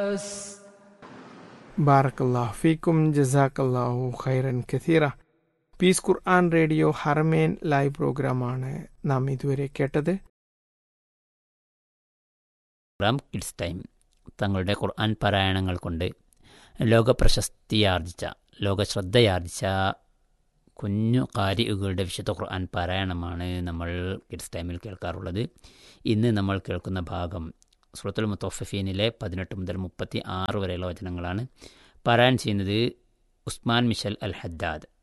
الناس ബാറക്കല്ലാഹു ഫീക്കും ജസാക്കല്ലാഹു ഖൈറൻ കഥീറ peace Quran radio Haramain live പ്രോഗ്രാമാണ് നാം ഇതുവരെ കേട്ടത് പ്രോഗ്രാം കിഡ്സ് ടൈം തങ്ങളുടെ ഖുർആൻ പാരായണങ്ങൾ കൊണ്ട് ലോകപ്രശസ്തിയാർജിച്ച ലോകശ്രദ്ധയാർജിച്ച കുഞ്ഞു കാരികളുടെ വിശുദ്ധ ഖുർആൻ പാരായണമാണ് നമ്മൾ കിഡ്സ് ടൈമിൽ കേൾക്കാറുള്ളത് ഇന്ന് നമ്മൾ കേൾക്കുന്ന ഭാഗം സുഹൃത്തുൽ മുത്തോഫീനിലെ പതിനെട്ട് മുതൽ മുപ്പത്തി ആറ് വരെയുള്ള വചനങ്ങളാണ് പാരായണം ചെയ്യുന്നത് ഉസ്മാൻ മിഷൽ അൽ ഹദ്ദാദ്